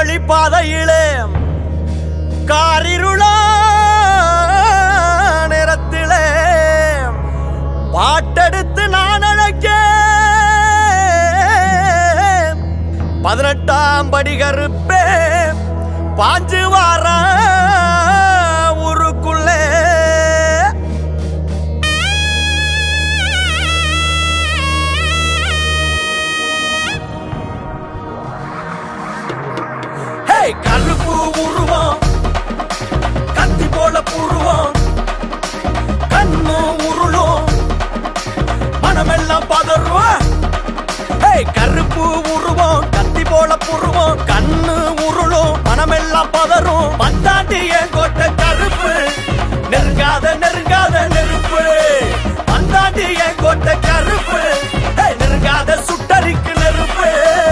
வழி பாதையிலே காரிருளா நேரத்திலே பாட்டெடுத்து நான் அழைக்க பதினெட்டாம் படி கருப்பே பாஞ்சு வார ஊருக்குள்ளே ஹே கருப்பு உருவம் கத்தி போல புருவம் கண்ணு உருளும் மனமெல்லாம் பதறும் ஹே கருப்பு உருவம் கத்தி போல புருவம் கண்ணு உருளும் மனமெல்லாம் பதறும் பந்தாண்டி என் கோட்டை கருப்பு நெருங்காத நெருங்காத நெருப்பு பந்தாண்டி என் கோட்டை கருப்பு ஹே, நெருங்காத சுட்டரிக்கு நெருப்பு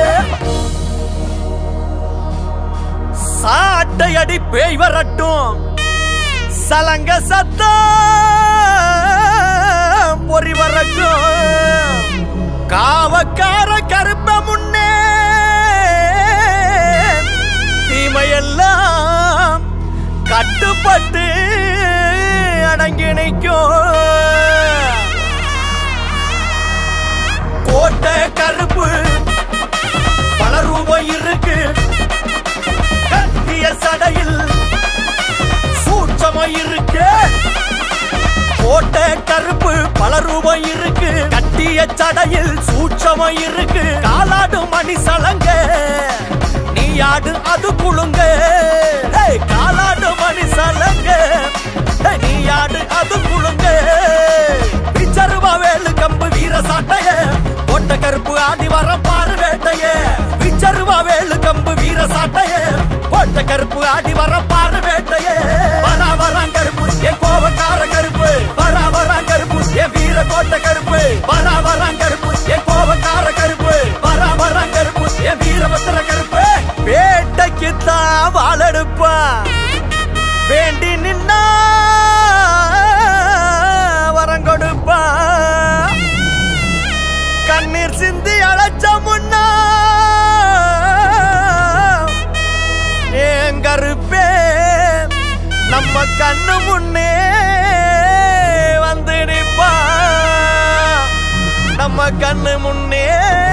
சாட்டை அடி பேய் வரட்டும் சலங்க சத்தம் பொறி வரட்டும் காவக்கார கருப்ப முன்னே தீமையெல்லாம் கட்டுப்பட்டு அடங்கி நிற்கும் கோட்டை கருப்பு பல ரூபாய் இருக்கு கட்டிய சடையில் சூட்சமா இருக்கு கோட்டை கருப்பு பல ரூபாய் இருக்கு கட்டிய சடையில் சூட்சமா இருக்கு காலாடு மணி சலங்க நீ ஆடு அது குழுங்க ஏய், காலாடு மணி சலங்க ஏய், நீ ஆடு அது குழுங்க விச்சருவா வேலு கம்பு வீர சாட்டைய கோட்டை கருப்பு ஆடி வர பாரு வேட்டைய விச்சருவா வேலு கம்பு வீர சாட்டைய கோட்டை கருப்பு ஆடி வர பாரு வேட்டைய வரா வரான் கருப்பு என் கோபக்கார கருப்பு வரா வரான் கருப்பு என் வீர கோட்டை கருப்பு வரா வரான் கருப்பு என் கோபக்கார கருப்பு வரா வரான் கருப்பு என் வீரபத்திர கருப்பு வேட்டைக்கு தான் வாழெடுப்பா வேண்டி நின்னா வரம் கொடுப்பா கண்ணீர் சிந்தி அழைச்ச முன்னா ஏன் கருப்பே நம்ம கண்ணு முன்னே வந்து நிப்பா நம்ம கண்ணு முன்னே